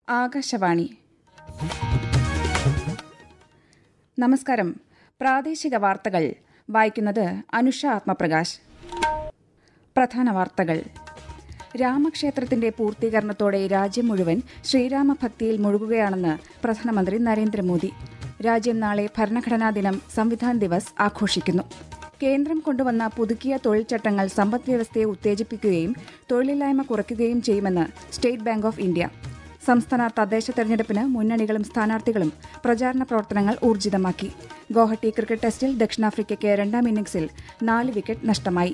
ആകാശവാണി നമസ്കാരം പ്രാദേശിക വാർത്തകൾ വായിക്കുന്നത് അനുഷ ആത്മപ്രകാശ് പ്രധാന വാർത്തകൾ രാമക്ഷേത്രത്തിന്റെ പൂർത്തീകരണത്തോടെ രാജ്യം മുഴുവൻ ശ്രീരാമഭക്തിയിൽ മുഴുകുകയാണെന്ന് പ്രധാനമന്ത്രി നരേന്ദ്രമോദി രാജ്യം നാളെ ഭരണഘടനാ ദിനം സംവിധാൻ ദിവസ് ആഘോഷിക്കുന്നു കേന്ദ്രം കൊണ്ടുവന്ന പുതുക്കിയ തൊഴിൽ ചട്ടങ്ങൾ സമ്പദ്വ്യവസ്ഥയെ ഉത്തേജിപ്പിക്കുകയും തൊഴിലില്ലായ്മ കുറയ്ക്കുകയും ചെയ്യുമെന്ന് സ്റ്റേറ്റ് ബാങ്ക് ഓഫ് ഇന്ത്യ സംസ്ഥാന തദ്ദേശ തെരഞ്ഞെടുപ്പിന് മുന്നണികളും സ്ഥാനാർത്ഥികളും പ്രചാരണ പ്രവർത്തനങ്ങൾ ഊർജിതമാക്കി ഗോഹട്ടി ക്രിക്കറ്റ് ടെസ്റ്റിൽ ദക്ഷിണാഫ്രിക്കയ്ക്ക് രണ്ടാം ഇന്നിംഗ്സിൽ നാല് വിക്കറ്റ് നഷ്ടമായി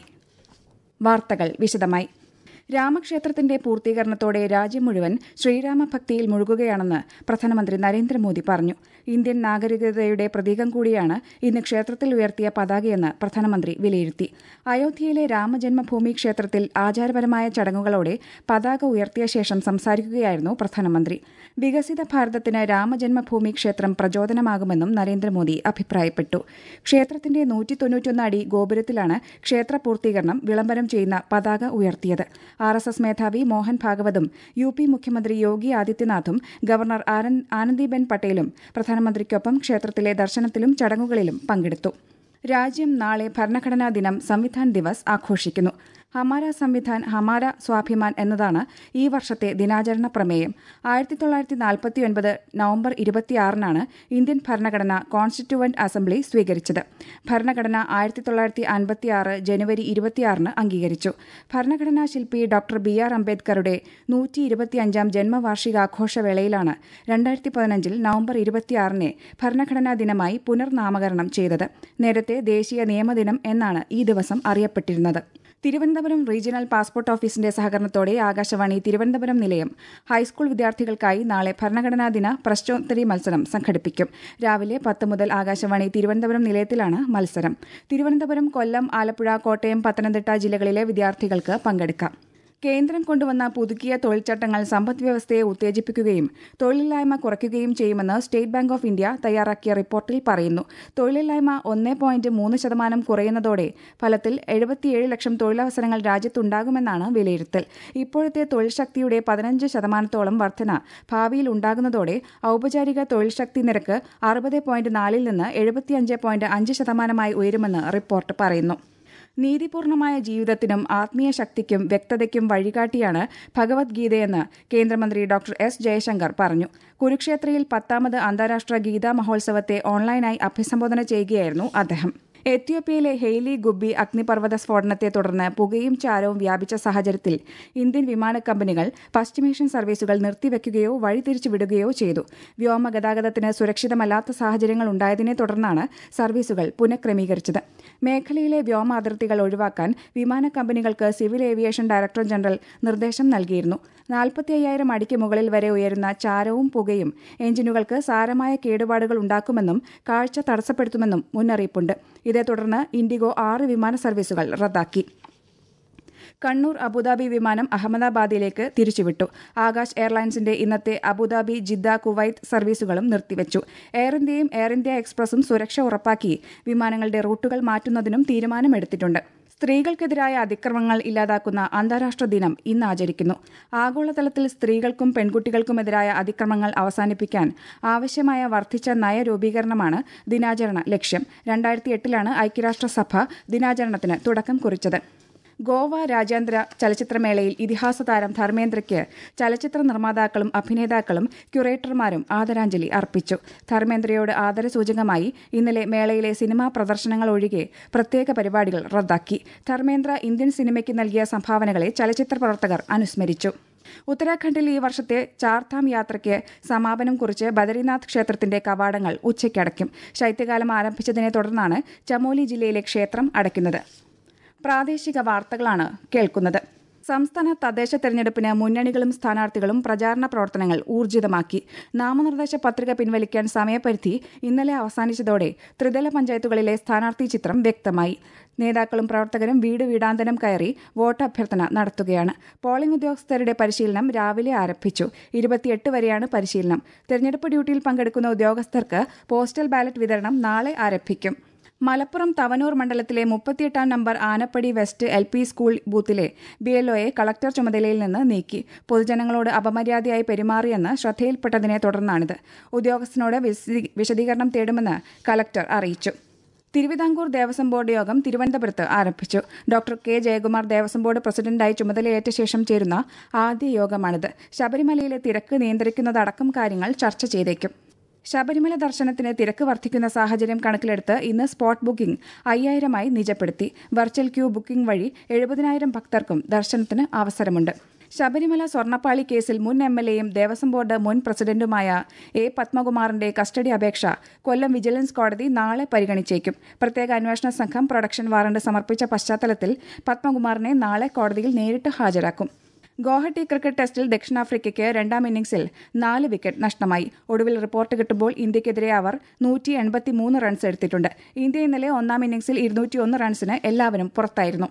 വാർത്തകൾ വിശദമായി രാമക്ഷേത്രത്തിന്റെ പൂർത്തീകരണത്തോടെ രാജ്യം മുഴുവൻ ശ്രീരാമഭക്തിയിൽ മുഴുകുകയാണെന്ന് പ്രധാനമന്ത്രി നരേന്ദ്രമോദി പറഞ്ഞു ഇന്ത്യൻ നാഗരികതയുടെ പ്രതീകം കൂടിയാണ് ഇന്ന് ക്ഷേത്രത്തിൽ ഉയർത്തിയ പതാകയെന്ന് പ്രധാനമന്ത്രി വിലയിരുത്തി അയോധ്യയിലെ രാമജന്മഭൂമി ക്ഷേത്രത്തിൽ ആചാരപരമായ ചടങ്ങുകളോടെ പതാക ഉയർത്തിയ ശേഷം സംസാരിക്കുകയായിരുന്നു പ്രധാനമന്ത്രി വികസിത ഭാരതത്തിന് രാമജന്മഭൂമി ക്ഷേത്രം പ്രചോദനമാകുമെന്നും നരേന്ദ്രമോദി അഭിപ്രായപ്പെട്ടു ക്ഷേത്രത്തിന്റെ നൂറ്റി തൊണ്ണൂറ്റൊന്ന് അടി ഗോപുരത്തിലാണ് ക്ഷേത്ര പൂർത്തീകരണം വിളംബരം ചെയ്യുന്ന പതാക ഉയർത്തിയത് ആർ എസ് എസ് മേധാവി മോഹൻ ഭാഗവതും യു പി മുഖ്യമന്ത്രി യോഗി ആദിത്യനാഥും ഗവർണർ ആനന്ദിബെൻ പട്ടേലും പ്രധാനമന്ത്രിക്കൊപ്പം ക്ഷേത്രത്തിലെ ദർശനത്തിലും ചടങ്ങുകളിലും പങ്കെടുത്തു രാജ്യം നാളെ ഭരണഘടനാ ദിനം സംവിധാൻ ദിവസ് ആഘോഷിക്കുന്നു ഹമാര സംവിധാൻ ഹമാര സ്വാഭിമാൻ എന്നതാണ് ഈ വർഷത്തെ ദിനാചരണ പ്രമേയം ആയിരത്തി തൊള്ളായിരത്തി നാൽപ്പത്തിയൊൻപത് നവംബർ ഇരുപത്തിയാറിനാണ് ഇന്ത്യൻ ഭരണഘടന കോൺസ്റ്റിറ്റ്യൂവന്റ് അസംബ്ലി സ്വീകരിച്ചത് ഭരണഘടന ആയിരത്തി തൊള്ളായിരത്തി അൻപത്തിയാറ് ജനുവരി ഇരുപത്തിയാറിന് അംഗീകരിച്ചു ഭരണഘടനാ ശില്പി ഡോക്ടർ ബി ആർ അംബേദ്കറുടെ നൂറ്റി ഇരുപത്തിയഞ്ചാം ജന്മവാർഷികാഘോഷവേളയിലാണ് രണ്ടായിരത്തി പതിനഞ്ചിൽ നവംബർ ഇരുപത്തിയാറിനെ ഭരണഘടനാ ദിനമായി പുനർനാമകരണം ചെയ്തത് നേരത്തെ ദേശീയ നിയമദിനം എന്നാണ് ഈ ദിവസം അറിയപ്പെട്ടിരുന്നത് തിരുവനന്തപുരം റീജിയണൽ പാസ്പോർട്ട് ഓഫീസിന്റെ സഹകരണത്തോടെ ആകാശവാണി തിരുവനന്തപുരം നിലയം ഹൈസ്കൂൾ വിദ്യാർത്ഥികൾക്കായി നാളെ ഭരണഘടനാ ദിന പ്രശ്നോത്തരി മത്സരം സംഘടിപ്പിക്കും രാവിലെ പത്ത് മുതൽ ആകാശവാണി തിരുവനന്തപുരം നിലയത്തിലാണ് മത്സരം തിരുവനന്തപുരം കൊല്ലം ആലപ്പുഴ കോട്ടയം പത്തനംതിട്ട ജില്ലകളിലെ വിദ്യാർത്ഥികൾക്ക് പങ്കെടുക്കാം കേന്ദ്രം കൊണ്ടുവന്ന പുതുക്കിയ തൊഴിൽ ചട്ടങ്ങൾ സമ്പദ്വ്യവസ്ഥയെ ഉത്തേജിപ്പിക്കുകയും തൊഴിലില്ലായ്മ കുറയ്ക്കുകയും ചെയ്യുമെന്ന് സ്റ്റേറ്റ് ബാങ്ക് ഓഫ് ഇന്ത്യ തയ്യാറാക്കിയ റിപ്പോർട്ടിൽ പറയുന്നു തൊഴിലില്ലായ്മ ഒന്ന് പോയിന്റ് മൂന്ന് ശതമാനം കുറയുന്നതോടെ ഫലത്തിൽ എഴുപത്തിയേഴ് ലക്ഷം തൊഴിലവസരങ്ങൾ രാജ്യത്തുണ്ടാകുമെന്നാണ് വിലയിരുത്തൽ ഇപ്പോഴത്തെ തൊഴിൽ ശക്തിയുടെ പതിനഞ്ച് ശതമാനത്തോളം വർധന ഭാവിയിൽ ഉണ്ടാകുന്നതോടെ ഔപചാരിക തൊഴിൽ ശക്തി നിരക്ക് അറുപത് പോയിന്റ് നാലിൽ നിന്ന് എഴുപത്തിയഞ്ച് പോയിന്റ് അഞ്ച് ശതമാനമായി ഉയരുമെന്ന് റിപ്പോർട്ട് പറയുന്നു നീതിപൂർണമായ ജീവിതത്തിനും ആത്മീയ ശക്തിക്കും വ്യക്തതയ്ക്കും വഴികാട്ടിയാണ് ഭഗവത്ഗീതയെന്ന് കേന്ദ്രമന്ത്രി ഡോക്ടർ എസ് ജയശങ്കർ പറഞ്ഞു കുരുക്ഷേത്രയിൽ പത്താമത് അന്താരാഷ്ട്ര ഗീതാ മഹോത്സവത്തെ ഓൺലൈനായി അഭിസംബോധന ചെയ്യുകയായിരുന്നു അദ്ദേഹം എത്യോപ്യയിലെ ഹെയ്ലി ഗുബി അഗ്നിപർവ്വത സ്ഫോടനത്തെ തുടർന്ന് പുകയും ചാരവും വ്യാപിച്ച സാഹചര്യത്തിൽ ഇന്ത്യൻ വിമാന കമ്പനികൾ പശ്ചിമേഷ്യൻ സർവീസുകൾ നിർത്തിവെക്കുകയോ വഴിതിരിച്ചുവിടുകയോ ചെയ്തു വ്യോമഗതാഗതത്തിന് സുരക്ഷിതമല്ലാത്ത സാഹചര്യങ്ങൾ ഉണ്ടായതിനെ തുടർന്നാണ് സർവീസുകൾ പുനഃക്രമീകരിച്ചത് മേഖലയിലെ വ്യോമ അതിർത്തികൾ ഒഴിവാക്കാൻ വിമാന കമ്പനികൾക്ക് സിവിൽ ഏവിയേഷൻ ഡയറക്ടർ ജനറൽ നിർദ്ദേശം നൽകിയിരുന്നു നാൽപ്പത്തി അയ്യായിരം അടിക്ക് മുകളിൽ വരെ ഉയരുന്ന ചാരവും പുകയും എഞ്ചിനുകൾക്ക് സാരമായ കേടുപാടുകൾ ഉണ്ടാക്കുമെന്നും കാഴ്ച തടസ്സപ്പെടുത്തുമെന്നും മുന്നറിയിപ്പുണ്ട് ഇതേ തുടർന്ന് ഇൻഡിഗോ ആറ് വിമാന സർവീസുകൾ റദ്ദാക്കി കണ്ണൂർ അബുദാബി വിമാനം അഹമ്മദാബാദിലേക്ക് തിരിച്ചുവിട്ടു ആകാശ് എയർലൈൻസിന്റെ ഇന്നത്തെ അബുദാബി ജിദ്ദ കുവൈത്ത് സർവീസുകളും നിർത്തിവച്ചു എയർ ഇന്ത്യയും എയർ ഇന്ത്യ എക്സ്പ്രസും സുരക്ഷ ഉറപ്പാക്കി വിമാനങ്ങളുടെ റൂട്ടുകൾ മാറ്റുന്നതിനും തീരുമാനമെടുത്തിട്ടുണ്ട് സ്ത്രീകൾക്കെതിരായ അതിക്രമങ്ങൾ ഇല്ലാതാക്കുന്ന അന്താരാഷ്ട്ര ദിനം ഇന്ന് ആചരിക്കുന്നു ആഗോളതലത്തിൽ സ്ത്രീകൾക്കും പെൺകുട്ടികൾക്കുമെതിരായ അതിക്രമങ്ങൾ അവസാനിപ്പിക്കാൻ ആവശ്യമായ വർദ്ധിച്ച നയരൂപീകരണമാണ് ദിനാചരണ ലക്ഷ്യം രണ്ടായിരത്തി എട്ടിലാണ് ഐക്യരാഷ്ട്രസഭ ദിനാചരണത്തിന് തുടക്കം കുറിച്ചത് ഗോവ രാജ്യാന്തര ചലച്ചിത്രമേളയിൽ ഇതിഹാസ താരം ധർമ്മേന്ദ്രയ്ക്ക് ചലച്ചിത്ര നിർമ്മാതാക്കളും അഭിനേതാക്കളും ക്യൂറേറ്റർമാരും ആദരാഞ്ജലി അർപ്പിച്ചു ധർമ്മേന്ദ്രയോട് ആദരസൂചകമായി ഇന്നലെ മേളയിലെ സിനിമാ പ്രദർശനങ്ങൾ ഒഴികെ പ്രത്യേക പരിപാടികൾ റദ്ദാക്കി ധർമ്മേന്ദ്ര ഇന്ത്യൻ സിനിമയ്ക്ക് നൽകിയ സംഭാവനകളെ ചലച്ചിത്ര പ്രവർത്തകർ അനുസ്മരിച്ചു ഉത്തരാഖണ്ഡിൽ ഈ വർഷത്തെ ചാർധാം യാത്രയ്ക്ക് സമാപനം കുറിച്ച് ബദരിനാഥ് ക്ഷേത്രത്തിന്റെ കവാടങ്ങൾ ഉച്ചയ്ക്കടയ്ക്കും ശൈത്യകാലം ആരംഭിച്ചതിനെ തുടർന്നാണ് ചമോലി ജില്ലയിലെ ക്ഷേത്രം അടയ്ക്കുന്നത് പ്രാദേശിക വാർത്തകളാണ് കേൾക്കുന്നത് സംസ്ഥാന തദ്ദേശ തെരഞ്ഞെടുപ്പിന് മുന്നണികളും സ്ഥാനാർത്ഥികളും പ്രചാരണ പ്രവർത്തനങ്ങൾ ഊർജിതമാക്കി നാമനിർദ്ദേശ പത്രിക പിൻവലിക്കാൻ സമയപരിധി ഇന്നലെ അവസാനിച്ചതോടെ ത്രിതല പഞ്ചായത്തുകളിലെ സ്ഥാനാർത്ഥി ചിത്രം വ്യക്തമായി നേതാക്കളും പ്രവർത്തകരും വീട് വീടാന്തരം കയറി വോട്ടഭ്യർത്ഥന നടത്തുകയാണ് പോളിംഗ് ഉദ്യോഗസ്ഥരുടെ പരിശീലനം രാവിലെ ആരംഭിച്ചു ഇരുപത്തിയെട്ട് വരെയാണ് പരിശീലനം തെരഞ്ഞെടുപ്പ് ഡ്യൂട്ടിയിൽ പങ്കെടുക്കുന്ന ഉദ്യോഗസ്ഥർക്ക് പോസ്റ്റൽ ബാലറ്റ് വിതരണം നാളെ ആരംഭിക്കും മലപ്പുറം തവനൂർ മണ്ഡലത്തിലെ മുപ്പത്തിയെട്ടാം number Anappadi west L P school ബൂത്തിലെ ബി എൽഒയെ കളക്ടർ ചുമതലയിൽ നിന്ന് നീക്കി പൊതുജനങ്ങളോട് അപമര്യാദയായി പെരുമാറിയെന്ന് ശ്രദ്ധയിൽപ്പെട്ടതിനെ തുടർന്നാണിത് ഉദ്യോഗസ്ഥനോട് വിശദീ- വിശദീകരണം തേടുമെന്ന് കളക്ടർ അറിയിച്ചു തിരുവിതാംകൂർ ദേവസ്വം ബോർഡ് യോഗം തിരുവനന്തപുരത്ത് ആരംഭിച്ചു doctor K Jayakumar Devaswom board പ്രസിഡന്റായി ചുമതലയേറ്റ ശേഷം ചേരുന്ന ആദ്യ യോഗമാണിത് ശബരിമലയിലെ തിരക്ക് നിയന്ത്രിക്കുന്നതടക്കം കാര്യങ്ങൾ ചർച്ച ചെയ്തേക്കും ശബരിമല ദർശനത്തിന് തിരക്ക് വർദ്ധിക്കുന്ന സാഹചര്യം കണക്കിലെടുത്ത് ഇന്ന് സ്പോട്ട് ബുക്കിംഗ് അയ്യായിരമായി നിജപ്പെടുത്തി വെർച്വൽ ക്യൂ ബുക്കിംഗ് വഴി എഴുപതിനായിരം ഭക്തർക്കും ദർശനത്തിന് അവസരമുണ്ട് ശബരിമല സ്വർണ്ണപ്പാളി കേസിൽ മുൻ എം എൽ എയും ദേവസ്വം ബോർഡ് മുൻ പ്രസിഡന്റുമായ എ പത്മകുമാറിന്റെ കസ്റ്റഡി അപേക്ഷ കൊല്ലം വിജിലൻസ് കോടതി നാളെ പരിഗണിച്ചേക്കും പ്രത്യേക അന്വേഷണ സംഘം പ്രൊഡക്ഷൻ വാറണ്ട് സമർപ്പിച്ച പശ്ചാത്തലത്തിൽ പത്മകുമാറിനെ നാളെ കോടതിയിൽ നേരിട്ട് ഹാജരാക്കും ഗോഹട്ടി ക്രിക്കറ്റ് ടെസ്റ്റിൽ ദക്ഷിണാഫ്രിക്കയ്ക്ക് രണ്ടാം ഇന്നിംഗ്സിൽ നാല് വിക്കറ്റ് നഷ്ടമായി ഒടുവിൽ റിപ്പോർട്ട് കിട്ടുമ്പോൾ ഇന്ത്യക്കെതിരെ അവർ നൂറ്റി എൺപത്തിമൂന്ന് റൺസ് എടുത്തിട്ടുണ്ട് ഇന്ത്യ ഇന്നലെ ഒന്നാം ഇന്നിംഗ്സിൽ ഇരുന്നൂറ്റിയൊന്ന് റൺസിന് എല്ലാവരും പുറത്തായിരുന്നു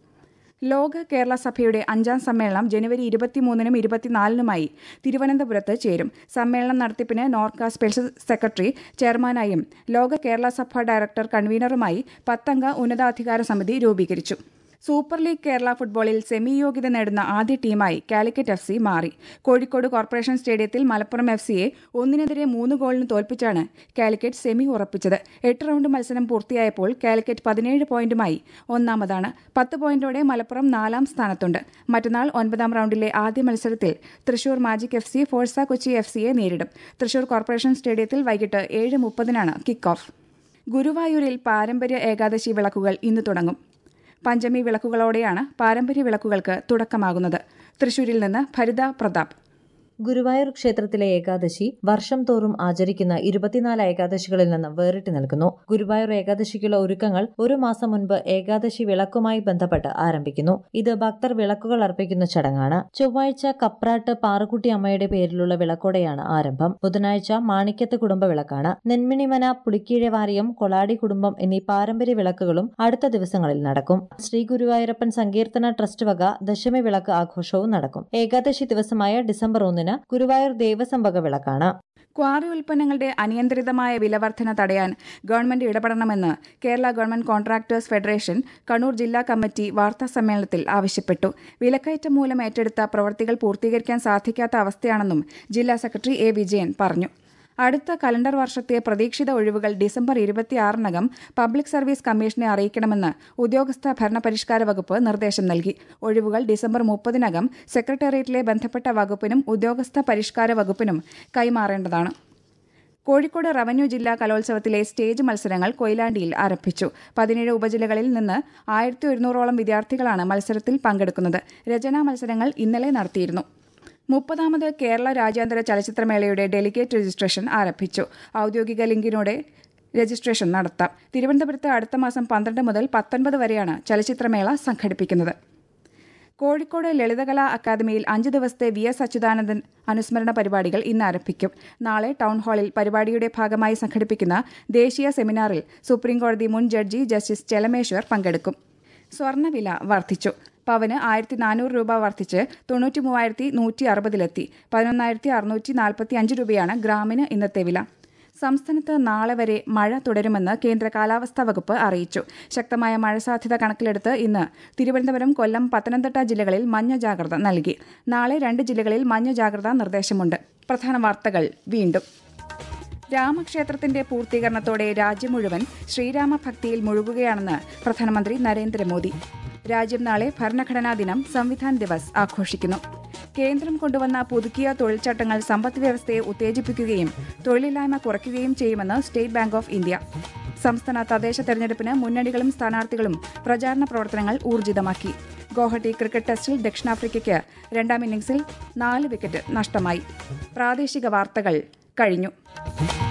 ലോക കേരള സഭയുടെ അഞ്ചാം സമ്മേളനം ജനുവരി ഇരുപത്തിമൂന്നിനും ഇരുപത്തിനാലിനുമായി തിരുവനന്തപുരത്ത് ചേരും സമ്മേളനം നടത്തിപ്പിന് നോർക്ക സ്പെഷ്യൽ സെക്രട്ടറി ചെയർമാനായും ലോക കേരള സഭ ഡയറക്ടർ കൺവീനറുമായി പത്തംഗ ഉന്നതാധികാര സമിതി രൂപീകരിച്ചു സൂപ്പർ ലീഗ് കേരള ഫുട്ബോളിൽ സെമി യോഗ്യത നേടുന്ന ആദ്യ ടീമായി കാലിക്കറ്റ് എഫ് സി മാറി കോഴിക്കോട് കോർപ്പറേഷൻ സ്റ്റേഡിയത്തിൽ മലപ്പുറം എഫ് സിയെ ഒന്നിനെതിരെ മൂന്ന് ഗോളിന് തോൽപ്പിച്ചാണ് കാലിക്കറ്റ് സെമി ഉറപ്പിച്ചത് എട്ട് റൗണ്ട് മത്സരം പൂർത്തിയായപ്പോൾ കാലിക്കറ്റ് പതിനേഴ് പോയിന്റുമായി ഒന്നാമതാണ് പത്ത് പോയിന്റോടെ മലപ്പുറം നാലാം സ്ഥാനത്തുണ്ട് മറ്റന്നാൾ ഒൻപതാം റൗണ്ടിലെ ആദ്യ മത്സരത്തിൽ Thrissur magic F C Forca Kochi F സിയെ നേരിടും തൃശൂർ കോർപ്പറേഷൻ സ്റ്റേഡിയത്തിൽ വൈകിട്ട് ഏഴ് മുപ്പതിനാണ് കിക്ക് ഓഫ് ഗുരുവായൂരിൽ പാരമ്പര്യ ഏകാദശി വിളക്കുകൾ ഇന്ന് തുടങ്ങും പഞ്ചമി വിളക്കുകളോടെയാണ് പാരമ്പര്യ വിളക്കുകൾക്ക് തുടക്കമാകുന്നത് തൃശൂരിൽ നിന്ന് ഭരിത പ്രതാപ് ഗുരുവായൂർ ക്ഷേത്രത്തിലെ ഏകാദശി വർഷം തോറും ആചരിക്കുന്ന ഇരുപത്തിനാല് ഏകാദശികളിൽ നിന്ന് വേറിട്ട് നിൽക്കുന്നു ഗുരുവായൂർ ഏകാദശിക്കുള്ള ഒരുക്കങ്ങൾ ഒരു മാസം മുൻപ് ഏകാദശി വിളക്കുമായി ബന്ധപ്പെട്ട് ആരംഭിക്കുന്നു ഇത് ഭക്തർ വിളക്കുകൾ അർപ്പിക്കുന്ന ചടങ്ങാണ് ചൊവ്വാഴ്ച കപ്രാട്ട് പാറുക്കുട്ടി അമ്മയുടെ പേരിലുള്ള വിളക്കോടെയാണ് ആരംഭം ബുധനാഴ്ച മാണിക്യത്ത് കുടുംബ വിളക്കാണ് നെന്മിണിമന പുളിക്കീഴവാരിയം കൊളാടി കുടുംബം എന്നീ പാരമ്പര്യ വിളക്കുകളും അടുത്ത ദിവസങ്ങളിൽ നടക്കും ശ്രീ ഗുരുവായൂരപ്പൻ സങ്കീർത്തന ട്രസ്റ്റ് വക ദശമി വിളക്ക് ആഘോഷവും നടക്കും ഏകാദശി ദിവസമായ ഡിസംബർ ഒന്നിന് ഗുരുവായൂർ ദേവസ്വം വക വിളക്കാണ് ക്വാറി ഉൽപ്പന്നങ്ങളുടെ അനിയന്ത്രിതമായ വിലവർധന തടയാൻ ഗവൺമെന്റ് ഇടപെടണമെന്ന് Kerala government contractors federation Kannur ജില്ലാ കമ്മിറ്റി വാർത്താ സമ്മേളനത്തിൽ ആവശ്യപ്പെട്ടു വിലക്കയറ്റം മൂലം ഏറ്റെടുത്ത പ്രവൃത്തികൾ പൂർത്തീകരിക്കാൻ സാധിക്കാത്ത അവസ്ഥയാണെന്നും ജില്ലാ സെക്രട്ടറി എ വിജയൻ പറഞ്ഞു അടുത്ത കലണ്ടർ വർഷത്തെ പ്രതീക്ഷിത ഒഴിവുകൾ ഡിസംബർ ഇരുപത്തിയാറിനകം പബ്ലിക് സർവീസ് കമ്മീഷനെ അറിയിക്കണമെന്ന് ഉദ്യോഗസ്ഥ ഭരണപരിഷ്കാര വകുപ്പ് നിർദ്ദേശം നൽകി ഒഴിവുകൾ ഡിസംബർ മുപ്പതിനകം സെക്രട്ടേറിയറ്റിലെ ബന്ധപ്പെട്ട വകുപ്പിനും ഉദ്യോഗസ്ഥ പരിഷ്കാര വകുപ്പിനും കൈമാറേണ്ടതാണ് കോഴിക്കോട് റവന്യൂ ജില്ലാ കലോത്സവത്തിലെ സ്റ്റേജ് മത്സരങ്ങൾ കൊയിലാണ്ടിയിൽ ആരംഭിച്ചു പതിനേഴ് ഉപജില്ലകളിൽ നിന്ന് ആയിരത്തി ഒരുന്നൂറോളം വിദ്യാർത്ഥികളാണ് മത്സരത്തിൽ പങ്കെടുക്കുന്നത് രചനാ മത്സരങ്ങൾ ഇന്നലെ നടത്തിയിരുന്നു മുപ്പതാമത് കേരള രാജ്യാന്തര ചലച്ചിത്രമേളയുടെ ഡെലിഗേറ്റ് രജിസ്ട്രേഷൻ ആരംഭിച്ചു ഔദ്യോഗിക ലിങ്കിലൂടെ രജിസ്ട്രേഷൻ നടത്താം തിരുവനന്തപുരത്ത് അടുത്ത മാസം പന്ത്രണ്ട് മുതൽ പത്തൊൻപത് വരെയാണ് ചലച്ചിത്രമേള സംഘടിപ്പിക്കുന്നത് കോഴിക്കോട് ലളിതകലാ അക്കാദമിയിൽ അഞ്ച് ദിവസത്തെ വി എസ് അച്യുതാനന്ദൻ അനുസ്മരണ പരിപാടികൾ ഇന്ന് ആരംഭിക്കും നാളെ ടൗൺ ഹാളിൽ പരിപാടിയുടെ ഭാഗമായി സംഘടിപ്പിക്കുന്ന ദേശീയ സെമിനാറിൽ സുപ്രീംകോടതി മുൻ ജഡ്ജി ജസ്റ്റിസ് ചെലമേശ്വർ പങ്കെടുക്കും സ്വർണ്ണവില വർദ്ധിച്ചു പവന് ആയിരത്തി നാനൂറ് രൂപ വർദ്ധിച്ച് തൊണ്ണൂറ്റി മൂവായിരത്തി നൂറ്റി അറുപതിലെത്തി പതിനൊന്നായിരത്തി അറുന്നൂറ്റി നാൽപ്പത്തി അഞ്ച് രൂപയാണ് ഗ്രാമിന് ഇന്നത്തെ വില സംസ്ഥാനത്ത് നാളെ വരെ മഴ തുടരുമെന്ന് കേന്ദ്ര കാലാവസ്ഥാ വകുപ്പ് അറിയിച്ചു ശക്തമായ മഴ സാധ്യത കണക്കിലെടുത്ത് ഇന്ന് തിരുവനന്തപുരം കൊല്ലം പത്തനംതിട്ട ജില്ലകളിൽ മഞ്ഞ ജാഗ്രത നൽകി നാളെ രണ്ട് ജില്ലകളിൽ മഞ്ഞ ജാഗ്രതാ നിർദ്ദേശമുണ്ട് പ്രധാന വാർത്തകൾ വീണ്ടും രാമക്ഷേത്രത്തിന്റെ പൂർത്തീകരണത്തോടെ രാജ്യം മുഴുവൻ ശ്രീരാമ ഭക്തിയിൽ മുഴുകുകയാണെന്ന് പ്രധാനമന്ത്രി നരേന്ദ്രമോദി രാജ്യം നാളെ ഭരണഘടനാ ദിനം സംവിധാൻ ദിവസ് ആഘോഷിക്കുന്നു കേന്ദ്രം കൊണ്ടുവന്ന പുതുക്കിയ തൊഴിൽ ചട്ടങ്ങൾ സമ്പദ് വ്യവസ്ഥയെ ഉത്തേജിപ്പിക്കുകയും തൊഴിലില്ലായ്മ കുറയ്ക്കുകയും ചെയ്യുമെന്ന് സ്റ്റേറ്റ് ബാങ്ക് ഓഫ് ഇന്ത്യ സംസ്ഥാന തദ്ദേശ തെരഞ്ഞെടുപ്പിന് മുന്നണികളും സ്ഥാനാർത്ഥികളും പ്രചാരണ പ്രവർത്തനങ്ങൾ ഊർജിതമാക്കി ഗോഹട്ടി ക്രിക്കറ്റ് ടെസ്റ്റിൽ ദക്ഷിണാഫ്രിക്കയ്ക്ക് രണ്ടാം ഇന്നിംഗ്സിൽ നാല് വിക്കറ്റ് നഷ്ടമായി പ്രാദേശിക വാർത്തകൾ കഴിഞ്ഞു